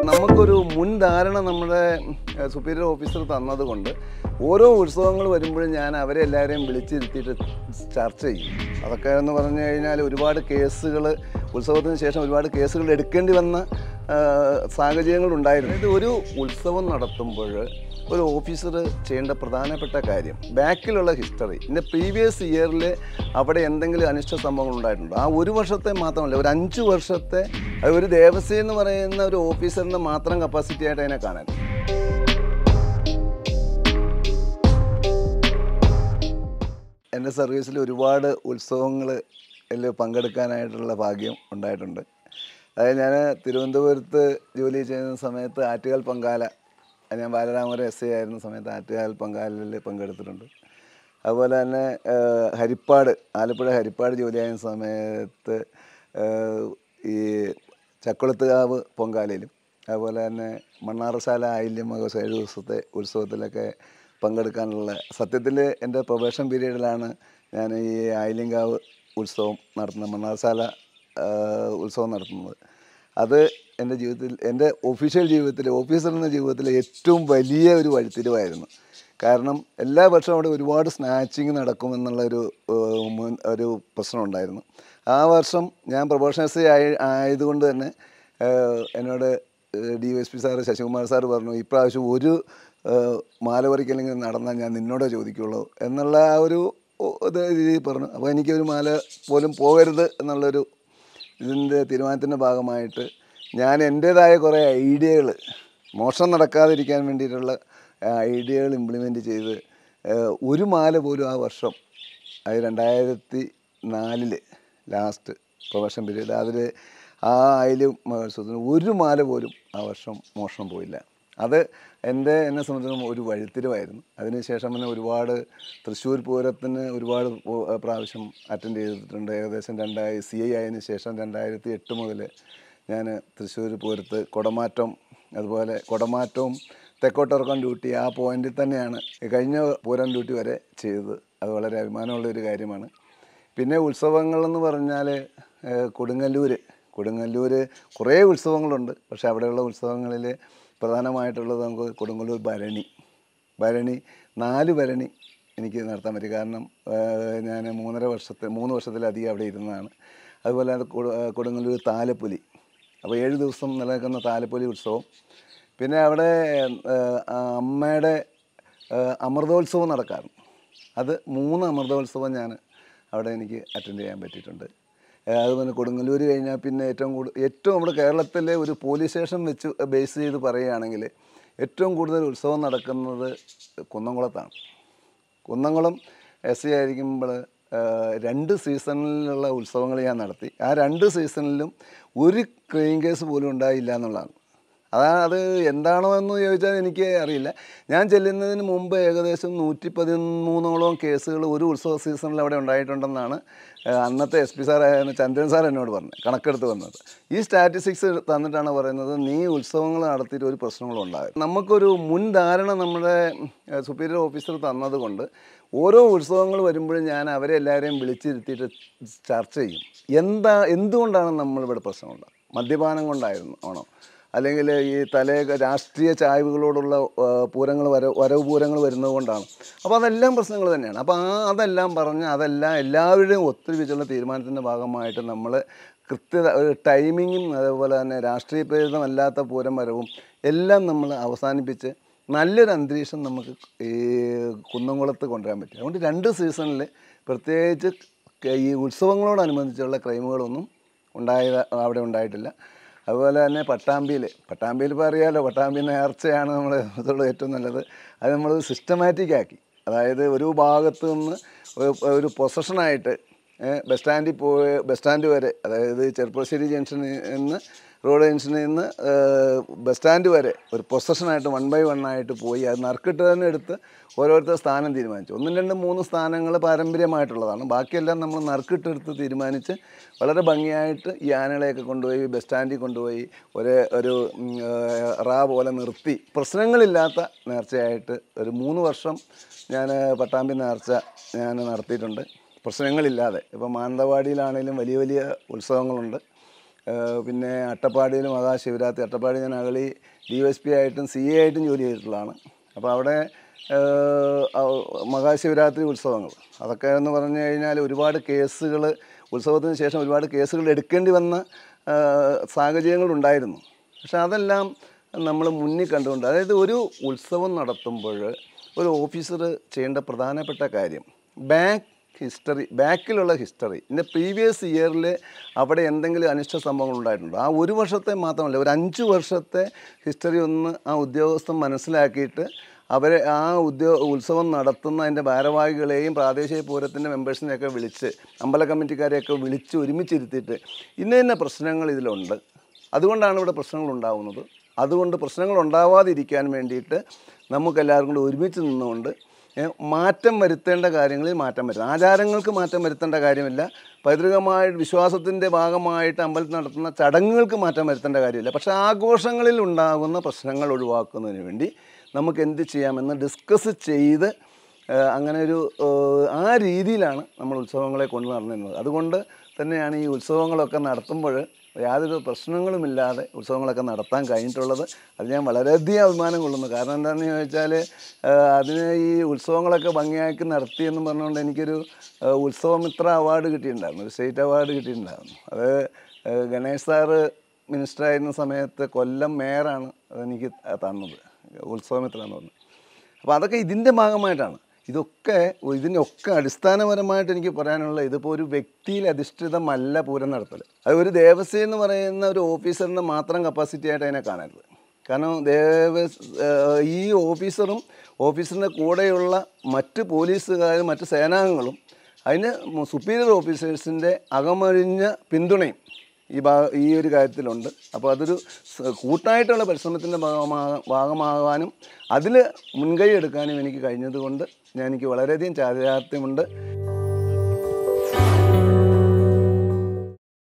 നമുക്കൊരു മുൻധാരണ നമ്മുടെ superior officer തന്നതുകൊണ്ട് ഓരോ ഉത്സവങ്ങൾ വരുമ്പോഴും ഞാൻ അവരെ എല്ലാവരെയും വിളിച്ചിരുത്തിയിട്ട് ചർച്ച ചെയ്യും അതൊക്കെ എന്ന് പറഞ്ഞു കഴിഞ്ഞാൽ ഒരുപാട് കേസുകൾ ഉത്സവത്തിന് ശേഷം ഒരുപാട് കേസുകൾ എടുക്കേണ്ടി വന്ന സാഹചര്യങ്ങളുണ്ടായിരുന്നു ഇത് ഒരു ഉത്സവം നടത്തുമ്പോൾ ഒരു ഓഫീസർ ചെയ്യേണ്ട പ്രധാനപ്പെട്ട കാര്യം ബാക്കിലുള്ള ഹിസ്റ്ററി ഇന്ന പ്രീവിയസ് ഇയറിൽ അവിടെ എന്തെങ്കിലും അനിഷ്ട സംഭവങ്ങൾ ഉണ്ടായിട്ടുണ്ടോ ആ ഒരു വർഷത്തെ മാത്രമല്ല ഒരു അഞ്ച് വർഷത്തെ അത് ഒരു ദേവസ്വം എന്ന് പറയുന്ന ഒരു ഓഫീസറിൻ്റെ മാത്രം കപ്പാസിറ്റി ആയിട്ട് അതിനെ കാണാൻ എൻ്റെ സർവീസിൽ ഒരുപാട് ഉത്സവങ്ങളിൽ പങ്കെടുക്കാനായിട്ടുള്ള ഭാഗ്യം ഉണ്ടായിട്ടുണ്ട് അതായത് ഞാൻ തിരുവനന്തപുരത്ത് ജോലി ചെയ്യുന്ന സമയത്ത് ആറ്റുകാൽ പങ്കാല ഞാൻ ബാലരാമപുരം എസ് ഐ ആയിരുന്ന സമയത്ത് ആറ്റുകാൽ പങ്കാലിൽ പങ്കെടുത്തിട്ടുണ്ട് അതുപോലെ തന്നെ ഏഹ്, ഹരിപ്പാട് ആലപ്പുഴ ഹരിപ്പാട് ജോലി ചെയ്യുന്ന സമയത്ത് ഏഹ്, ഈ ചക്കുളത്തുകാവ് പൊങ്കാലയിലും അതുപോലെ തന്നെ മണ്ണാറശാല ആയില്യം മഹോത്സവം ഏഴ് ദിവസത്തെ ഉത്സവത്തിലൊക്കെ പങ്കെടുക്കാനുള്ള സത്യത്തിൽ എൻ്റെ പ്രൊബേഷൻ പീരീഡിലാണ് ഞാൻ ഈ ആയില്യങ്കാവ് ഉത്സവം നടത്തുന്നത് മണ്ണാറശാല ആഹ്, ഉത്സവം നടത്തുന്നത് അത് എൻ്റെ ജീവിതത്തിൽ എൻ്റെ ഒഫീഷ്യൽ ജീവിതത്തിൽ ഓഫീസർ എന്ന ജീവിതത്തിലെ ഏറ്റവും വലിയ ഒരു വഴിത്തിരിവായിരുന്നു കാരണം എല്ലാ വർഷവും അവിടെ ഒരുപാട് സ്നാച്ചിങ് നടക്കുമെന്നുള്ളൊരു ഏഹ്, മുൻ- ഒരു പ്രശ്നം ഉണ്ടായിരുന്നു ആ വർഷം ഞാൻ പ്രൊബോഷണേഴ്സ് ആയി ആയതുകൊണ്ട് തന്നെ ഏഹ്, എന്നോട് D Y S P sir Sasikumar sir പറഞ്ഞു ഇപ്രാവശ്യം ഒരു ഏഹ്, മാല പറിക്കലെങ്കിൽ നടന്നാൽ ഞാൻ നിന്നോടേ ചോദിക്കുള്ളൂ എന്നുള്ള ആ ഒരു ഓ, ഇത് രീതിയിൽ പറഞ്ഞു അപ്പോൾ എനിക്കൊരു മാല പോലും പോകരുത് എന്നുള്ളൊരു ഇതിൻ്റെ തീരുമാനത്തിൻ്റെ ഭാഗമായിട്ട് ഞാൻ എൻ്റേതായ കുറേ ഐഡിയകൾ മോഷണം നടക്കാതിരിക്കാൻ വേണ്ടിയിട്ടുള്ള ഐഡിയകൾ ഇംപ്ലിമെൻറ്റ് ചെയ്ത് ഏഹ്, ഒരു മാല പോലും ആ വർഷം അത് രണ്ടായിരത്തി നാലില് ലാസ്റ്റ് പ്രൊഫഷൻ പീരീഡ് അതിൽ ആ അയിലും മഹോത്സവത്തിന് ഒരു മാല പോലും ആ വർഷം മോഷണം പോയില്ല അത് എൻ്റെ എന്നെ സംബന്ധിച്ചിടത്തോളം ഒരു വഴിത്തിരിവായിരുന്നു അതിനുശേഷം പിന്നെ ഒരുപാട് തൃശ്ശൂർ പൂരത്തിന് ഒരുപാട് പോ- പ്രാവശ്യം അറ്റൻഡ് ചെയ്തിട്ടുണ്ട് ഏകദേശം രണ്ടായി സി ഐ ആയതിനു ശേഷം രണ്ടായിരത്തി എട്ട് മുതൽ ഞാൻ തൃശ്ശൂർ പൂരത്ത് കുടമാറ്റം അതുപോലെ കുടമാറ്റവും തെക്കോട്ടിറക്കം ഡ്യൂട്ടി ആ പോയിന്റിൽ തന്നെയാണ് ഈ കഴിഞ്ഞ പൂരം ഡ്യൂട്ടി വരെ ചെയ്തത് അത് വളരെ അഭിമാനമുള്ള ഒരു കാര്യമാണ് പിന്നെ ഉത്സവങ്ങളെന്ന് പറഞ്ഞാൽ കൊടുങ്ങല്ലൂർ കൊടുങ്ങല്ലൂർ കുറേ ഉത്സവങ്ങളുണ്ട് പക്ഷേ അവിടെയുള്ള ഉത്സവങ്ങളിൽ പ്രധാനമായിട്ടുള്ളത് നമുക്ക് കൊടുങ്ങല്ലൂർ ഭരണി ഭരണി നാല് ഭരണി എനിക്ക് നടത്താൻ പറ്റി കാരണം ഞാൻ മൂന്നര വർഷത്തെ മൂന്ന് വർഷത്തിലധികം അവിടെ ഇരുന്നതാണ് അതുപോലെ അത് കൊടു- ഏഹ് കൊടുങ്ങല്ലൂർ താലപ്പൊലി അപ്പോൾ ഏഴ് ദിവസം നിലനിൽക്കുന്ന താലപ്പൊലി ഉത്സവം പിന്നെ അവിടെ ഏഹ്, ആ അമ്മയുടെ ഏഹ്, അമൃതോത്സവം നടക്കാറുണ്ട് അത് മൂന്ന് അമൃതോത്സവം ഞാൻ അവിടെ എനിക്ക് അറ്റൻഡ് ചെയ്യാൻ പറ്റിയിട്ടുണ്ട് ഏഹ് അതുപോലെ കൊടുങ്ങല്ലൂർ കഴിഞ്ഞാൽ പിന്നെ ഏറ്റവും കൂടുതൽ ഏറ്റവും നമ്മുടെ കേരളത്തിലെ ഒരു പോലീസ് സ്റ്റേഷൻ വെച്ച് ബേസ് ചെയ്ത് പറയുകയാണെങ്കിൽ ഏറ്റവും കൂടുതൽ ഉത്സവം നടക്കുന്നത് കുന്നംകുളത്താണ് കുന്നംകുളം എസ് സി ആയിരിക്കുമ്പോൾ രണ്ട് സീസണിലുള്ള ഉത്സവങ്ങൾ ഞാൻ നടത്തി ആ രണ്ട് സീസണിലും ഒരു ക്ലെയിം കേസ് പോലും ഉണ്ടായില്ല എന്നുള്ളതാണ് അതാണ് അത് എന്താണോ എന്ന് ചോദിച്ചാൽ എനിക്ക് അറിയില്ല ഞാൻ ചെല്ലുന്നതിന് മുമ്പ് ഏകദേശം നൂറ്റി പതിമൂന്നോളം കേസുകൾ ഒരു ഉത്സവ സീസണിൽ അവിടെ ഉണ്ടായിട്ടുണ്ടെന്നാണ് ഏഹ്, അന്നത്തെ എസ് പി സാറായ ചന്ദ്രൻ സാർ എന്നോട് പറഞ്ഞത് കണക്കെടുത്ത് വന്നത് ഈ സ്റ്റാറ്റിസ്റ്റിക്സ് തന്നിട്ടാണ് പറയുന്നത് നീ ഉത്സവങ്ങൾ നടത്തിയിട്ട് ഒരു പ്രശ്നങ്ങളും ഉണ്ടാകും നമുക്കൊരു മുൻധാരണ നമ്മുടെ സുപ്പീരിയർ ഓഫീസർ തന്നതുകൊണ്ട് ഓരോ ഉത്സവങ്ങൾ വരുമ്പോഴും ഞാൻ അവരെ എല്ലാവരെയും വിളിച്ചിരുത്തിയിട്ട് ചർച്ച ചെയ്യും എന്താ എന്തുകൊണ്ടാണ് നമ്മളിവിടെ പ്രശ്നമുണ്ടാകും മദ്യപാനം കൊണ്ടായിരുന്നു ആണോ അല്ലെങ്കിൽ ഈ തലേ രാഷ്ട്രീയ ചായ്വുകളോടുള്ള ആ, പൂരങ്ങൾ വര വരവ് പൂരങ്ങൾ വരുന്നത് കൊണ്ടാണ് അപ്പോൾ അതെല്ലാം പ്രശ്നങ്ങൾ തന്നെയാണ് അപ്പോൾ ആ അതെല്ലാം പറഞ്ഞ് അതെല്ലാം എല്ലാവരുടെയും ഒത്തൊരുമിച്ചുള്ള തീരുമാനത്തിൻ്റെ ഭാഗമായിട്ട് നമ്മൾ കൃത്യത ഒരു ടൈമിങ്ങും അതേപോലെ തന്നെ രാഷ്ട്രീയ പ്രേരിതമല്ലാത്ത പൂരം വരവും എല്ലാം നമ്മൾ അവസാനിപ്പിച്ച് നല്ലൊരു അന്തരീക്ഷം നമുക്ക് ഈ കുന്നംകുളത്ത് കൊണ്ടുവരാൻ പറ്റും അതുകൊണ്ട് രണ്ട് സീസണിൽ പ്രത്യേകിച്ച് ക- ഈ ഉത്സവങ്ങളോടനുബന്ധിച്ചുള്ള ക്രൈമുകളൊന്നും ഉണ്ടായത് അവിടെ ഉണ്ടായിട്ടില്ല അതുപോലെ തന്നെ പട്ടാമ്പിയിൽ പട്ടാമ്പിയിൽ ഇപ്പോൾ അറിയാമല്ലോ പട്ടാമ്പി നേർച്ചയാണ് നമ്മൾ ഇതുള്ള ഏറ്റവും നല്ലത് അത് നമ്മൾ സിസ്റ്റമാറ്റിക് ആക്കി അതായത് ഒരു ഭാഗത്ത് നിന്ന് ഒരു- ഒരു പൊസഷനായിട്ട് ബസ് സ്റ്റാൻഡിൽ പോയി ബസ് സ്റ്റാൻഡ് വരെ അതായത് ചെറുപ്പശ്ശേരി ജംഗ്ഷനിൽ നിന്ന് റോഡ് ജംഗ്ഷനിൽ നിന്ന് ഏഹ്, ബസ് സ്റ്റാൻഡ് വരെ ഒരു പൊസഷനായിട്ട് വൺ ബൈ വൺ ആയിട്ട് പോയി അത് നറുക്കിട്ട് തന്നെ എടുത്ത് ഓരോരുത്തർ സ്ഥാനം തീരുമാനിച്ചു ഒന്നും രണ്ടും മൂന്ന് സ്ഥാനങ്ങൾ പാരമ്പര്യമായിട്ടുള്ളതാണ് ബാക്കിയെല്ലാം നമ്മൾ നറുക്കിട്ടെടുത്ത് തീരുമാനിച്ച് വളരെ ഭംഗിയായിട്ട് ഈ ആനകളെയൊക്കെ കൊണ്ടുപോയി ബസ് സ്റ്റാൻഡിൽ കൊണ്ടുപോയി ഒരേ ഒരു ഉം, ഏഹ്, റാ പോലെ നിർത്തി പ്രശ്നങ്ങളില്ലാത്ത നേർച്ചയായിട്ട് ഒരു മൂന്ന് വർഷം ഞാൻ പട്ടാമ്പി നേർച്ച ഞാൻ നടത്തിയിട്ടുണ്ട് പ്രശ്നങ്ങളില്ലാതെ ഇപ്പോൾ മാനന്തവാടിയിലാണെങ്കിലും വലിയ വലിയ ഉത്സവങ്ങളുണ്ട് ഏഹ് പിന്നെ അട്ടപ്പാടിയിൽ മഹാശിവരാത്രി അട്ടപ്പാടി ഞാൻ അകളി ഡി എസ് പി ആയിട്ടും സി എ ആയിട്ടും ജോലി ചെയ്തിട്ടുള്ളതാണ് അപ്പോൾ അവിടെ ഏഹ്, ഔ- മഹാശിവരാത്രി ഉത്സവങ്ങൾ അതൊക്കെ എന്ന് പറഞ്ഞു കഴിഞ്ഞാൽ ഒരുപാട് കേസുകൾ ഉത്സവത്തിന് ശേഷം ഒരുപാട് കേസുകൾ എടുക്കേണ്ടി വന്ന ഏഹ്, സാഹചര്യങ്ങളുണ്ടായിരുന്നു പക്ഷെ അതെല്ലാം നമ്മൾ മുന്നിൽ കണ്ടുകൊണ്ട് അതായത് ഒരു ഉത്സവം നടത്തുമ്പോൾ ഒരു ഓഫീസർ ചെയ്യേണ്ട പ്രധാനപ്പെട്ട കാര്യം ബാക്ക് ഹിസ്റ്ററി ബാക്കിലുള്ള ഹിസ്റ്ററി ഇന്ന പ്രീവിയസ് ഇയറിൽ അവിടെ എന്തെങ്കിലും അനിഷ്ട സംഭവങ്ങൾ ഉണ്ടായിട്ടുണ്ടോ ആ ഒരു വർഷത്തെ മാത്രമല്ല ഒരു അഞ്ച് വർഷത്തെ ഹിസ്റ്ററി ഒന്ന് ആ ഉദ്യോഗസ്ഥൻ മനസ്സിലാക്കിയിട്ട് അവരെ ആ ഉദ്യോ ഉത്സവം നടത്തുന്ന അതിൻ്റെ ഭാരവാഹികളെയും പ്രാദേശിക പൂരത്തിൻ്റെ മെമ്പേഴ്സിനെയൊക്കെ വിളിച്ച് അമ്പല കമ്മിറ്റിക്കാരെയൊക്കെ വിളിച്ച് ഒരുമിച്ചിരുത്തിയിട്ട് ഇന്ന ഇന്ന പ്രശ്നങ്ങൾ ഇതിലുണ്ട് അതുകൊണ്ടാണ് ഇവിടെ പ്രശ്നങ്ങൾ ഉണ്ടാവുന്നത് അതുകൊണ്ട് പ്രശ്നങ്ങൾ ഉണ്ടാവാതിരിക്കാൻ വേണ്ടിയിട്ട് നമുക്കെല്ലാവർക്കും കൂടി ഒരുമിച്ച് നിന്നുകൊണ്ട് ഏ, മാറ്റം വരുത്തേണ്ട കാര്യങ്ങളിൽ മാറ്റം വരുത്തണം ആചാരങ്ങൾക്ക് മാറ്റം വരുത്തേണ്ട കാര്യമില്ല പൈതൃകമായ വിശ്വാസത്തിൻ്റെ ഭാഗമായിട്ട് അമ്പലത്തിൽ നടത്തുന്ന ചടങ്ങുകൾക്ക് മാറ്റം വരുത്തേണ്ട കാര്യമില്ല പക്ഷേ ആഘോഷങ്ങളിൽ ഉണ്ടാകുന്ന പ്രശ്നങ്ങൾ ഒഴിവാക്കുന്നതിന് വേണ്ടി നമുക്ക് എന്ത് ചെയ്യാമെന്ന് ഡിസ്കസ് ചെയ്ത് ഏഹ് അങ്ങനെ ഒരു ഏഹ് ആ രീതിയിലാണ് നമ്മൾ ഉത്സവങ്ങളെ കൊണ്ടു നടന്നിരുന്നത് അതുകൊണ്ട് തന്നെയാണ് ഈ ഉത്സവങ്ങളൊക്കെ നടത്തുമ്പോൾ യാതൊരു പ്രശ്നങ്ങളുമില്ലാതെ ഉത്സവങ്ങളൊക്കെ നടത്താൻ കഴിഞ്ഞിട്ടുള്ളത് അത് ഞാൻ വളരെയധികം അഭിമാനം കൊള്ളുന്നു കാരണം എന്താണെന്ന് ചോദിച്ചാൽ ഏഹ് അതിന് ഈ ഉത്സവങ്ങളൊക്കെ ഭംഗിയാക്കി നടത്തിയെന്ന് പറഞ്ഞുകൊണ്ട് എനിക്കൊരു ഏഹ് ഉത്സവമിത്ര അവാർഡ് കിട്ടിയിട്ടുണ്ടായിരുന്നു ഒരു സ്റ്റേറ്റ് അവാർഡ് കിട്ടിയിട്ടുണ്ടായിരുന്നു അത് ഏഹ് ഗണേഷ് സാറ് മിനിസ്റ്ററായിരുന്ന സമയത്ത് കൊല്ലം മേയറാണ് അതെനിക്ക് തന്നത് ഉത്സവമിത്ര എന്ന് പറഞ്ഞു അപ്പോൾ അതൊക്കെ ഇതിൻ്റെ ഭാഗമായിട്ടാണ് ഇതൊക്കെ ഇതിനൊക്കെ അടിസ്ഥാനപരമായിട്ട് എനിക്ക് പറയാനുള്ള ഇതിപ്പോൾ ഒരു വ്യക്തിയിൽ അധിഷ്ഠിതമല്ല പൂരം നടത്തൽ അത് ഒരു ദേവസ്വം എന്ന് പറയുന്ന ഒരു ഓഫീസറിൻ്റെ മാത്രം കപ്പാസിറ്റി ആയിട്ട് അതിനെ കാണരുത് കാരണം ദേവ ഏഹ് ഈ ഓഫീസറും ഓഫീസറിൻ്റെ കൂടെയുള്ള മറ്റ് പോലീസുകാരും മറ്റ് സേനാംഗങ്ങളും അതിന് സുപ്പീരിയർ ഓഫീസേഴ്സിൻ്റെ അകമഴിഞ്ഞ പിന്തുണയും ഈ ഭാഗ ഈ ഒരു കാര്യത്തിലുണ്ട് അപ്പോൾ അതൊരു സ- കൂട്ടായിട്ടുള്ള പരിശ്രമത്തിൻ്റെ ഭാഗമാ ഭാഗമാകാനും അതിൽ മുൻകൈ എടുക്കാനും എനിക്ക് കഴിഞ്ഞതുകൊണ്ട് ഞാൻ എനിക്ക് വളരെയധികം ചാരിതാർത്ഥ്യമുണ്ട്